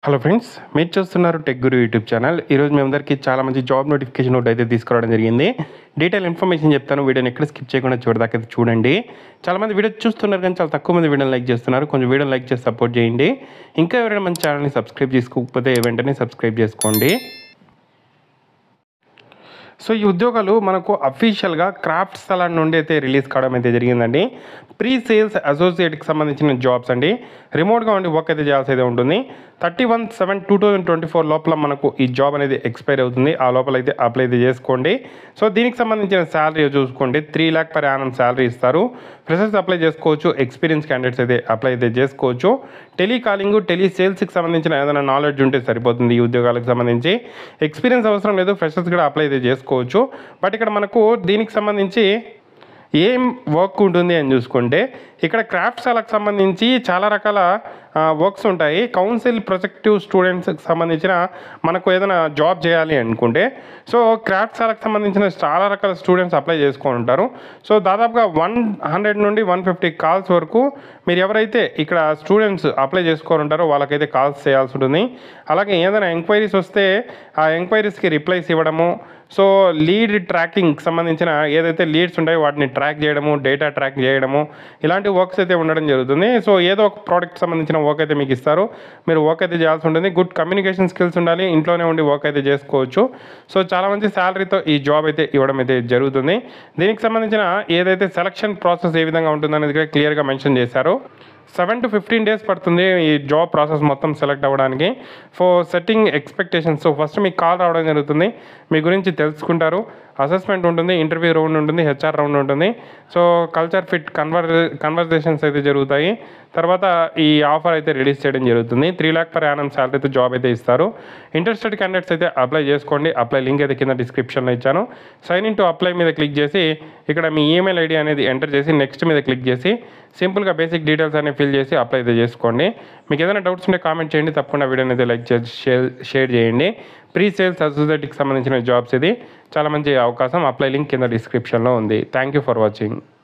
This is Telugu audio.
హలో ఫ్రెండ్స్ మీరు చూస్తున్నారు టెక్ గురు యూట్యూబ్ ఛానల్ ఈరోజు మీ అందరికీ చాలా మంచి జాబ్ నోటిఫికేషన్ నోట్ అయితే తీసుకురావడం జరిగింది డీటెయిల్ ఇన్ఫర్మేషన్ చెప్తాను వీడియోని ఎక్కడ స్కిప్ చేయకుండా చూడదాకా అయితే చూడండి చాలా మంది వీడియో చూస్తున్నారు కానీ చాలా తక్కువ మంది వీడియోని లైక్ చేస్తున్నారు కొంచెం వీడియోని లైక్ చేసి సపోర్ట్ చేయండి ఇంకా ఎవరైనా మన ఛానల్ని సబ్స్క్రైబ్ చేసుకోకపోతే వెంటనే సబ్స్క్రైబ్ చేసుకోండి సో ఈ ఉద్యోగాలు మనకు అఫీషియల్గా క్రాఫ్ట్ స్థలం నుండి అయితే రిలీజ్ కావడం అయితే జరిగిందండి ప్రీ సేల్స్ అసోసియేట్కి సంబంధించిన జాబ్స్ అండి రిమోట్గా ఉండి వర్క్ అయితే చేయాల్సి అయితే ఉంటుంది thirty one seven two thousand twenty four లోపల మనకు ఈ జాబ్ అనేది ఎక్స్పైర్ అవుతుంది ఆ లోపల అయితే అప్లై అయితే చేసుకోండి సో దీనికి సంబంధించిన శాలరీ చూసుకోండి three lakh per annum salary ఇస్తారు ఫ్రెషర్స్ అప్లై చేసుకోవచ్చు ఎక్స్పీరియన్స్ క్యాండిడేట్స్ అయితే అప్లై అయితే చేసుకోవచ్చు టెలికాలింగ్ టెలి సేల్స్కి సంబంధించిన ఏదైనా నాలెడ్జ్ ఉంటే సరిపోతుంది ఈ ఉద్యోగాలకు సంబంధించి ఎక్స్పీరియన్స్ అవసరం లేదు ఫ్రెషర్స్ కూడా అప్లై అయితే చేసుకోవచ్చు బట్ ఇక్కడ మనకు దీనికి సంబంధించి ఏం వర్క్ ఉంటుంది అని చూసుకుంటే ఇక్కడ క్రాఫ్ట్స్లకు సంబంధించి చాలా రకాల వర్క్స్ ఉంటాయి కౌన్సిల్ ప్రొజెక్టివ్ స్టూడెంట్స్కి సంబంధించిన మనకు ఏదైనా జాబ్ చేయాలి అనుకుంటే సో క్రాఫ్ట్స్లకు సంబంధించిన చాలా రకాల స్టూడెంట్స్ అప్లై చేసుకొని ఉంటారు సో దాదాపుగా వన్ హండ్రెడ్ నుండి వన్ ఫిఫ్టీ కాల్స్ వరకు మీరు ఎవరైతే ఇక్కడ స్టూడెంట్స్ అప్లై చేసుకొని ఉంటారో వాళ్ళకైతే కాల్స్ చేయాల్సి ఉంటుంది అలాగే ఏదైనా ఎంక్వైరీస్ వస్తే ఆ ఎంక్వైరీస్కి రిప్లైస్ ఇవ్వడము సో లీడ్ ట్రాకింగ్ సంబంధించిన ఏదైతే లీడ్స్ ఉంటాయో వాటిని ట్రాక్ చేయడము డేటా ట్రాక్ చేయడము ఇలాంటి వర్క్స్ అయితే ఉండడం జరుగుతుంది సో ఏదో ఒక ప్రోడక్ట్ సంబంధించిన వర్క్ అయితే మీకు ఇస్తారు మీరు వర్క్ అయితే చేయాల్సి ఉంటుంది గుడ్ కమ్యూనికేషన్ స్కిల్స్ ఉండాలి ఇంట్లోనే ఉండి వర్క్ అయితే చేసుకోవచ్చు సో చాలా మంచి శాలరీతో ఈ జాబ్ అయితే ఇవ్వడం అయితే జరుగుతుంది దీనికి సంబంధించిన ఏదైతే సెలక్షన్ ప్రాసెస్ ఏ విధంగా ఉంటుందనేది కూడా క్లియర్గా మెన్షన్ చేశారు సెవెన్ టు ఫిఫ్టీన్ డేస్ పడుతుంది ఈ జాబ్ ప్రాసెస్ మొత్తం సెలెక్ట్ అవ్వడానికి for setting expectations so first మీకు కాల్ రావడం జరుగుతుంది మీ గురించి తెలుసుకుంటారు అసెస్మెంట్ ఉంటుంది ఇంటర్వ్యూ రౌండ్ ఉంటుంది హెచ్ఆర్ రౌండ్ ఉంటుంది సో కల్చర్ ఫిట్ కన్వర్ కన్వర్జేషన్స్ అయితే జరుగుతాయి తర్వాత ఈ ఆఫర్ అయితే రిలీజ్ చేయడం జరుగుతుంది త్రీ ల్యాక్ పర్ యానం శాలరీతో జాబ్ అయితే ఇస్తారు ఇంట్రెస్టెడ్ క్యాండిడేట్స్ అయితే అప్లై చేసుకోండి అప్లై లింక్ అయితే కింద డిస్క్రిప్షన్లో ఇచ్చాను సైన్ ఇన్ టు అప్లై మీద క్లిక్ చేసి ఇక్కడ మీ ఈమెయిల్ ఐడి అనేది ఎంటర్ చేసి నెక్స్ట్ మీద క్లిక్ చేసి సింపుల్గా బేసిక్ డీటెయిల్స్ అనేవి ఫిల్ చేసి అప్లై అయితే చేసుకోండి మీకు ఏదైనా డౌట్స్ ఉంటే కామెంట్ చేయండి తప్పకుండా వీడియోని అయితే లైక్ చేసి షేర్ షేర్ చేయండి ప్రీ సేల్స్ అసోసియేట్కి సంబంధించిన జాబ్స్ ఇది చాలా మంచి అవకాశం అప్లై లింక్ కింద డిస్క్రిప్షన్లో ఉంది థ్యాంక్ యూ ఫర్ వాచింగ్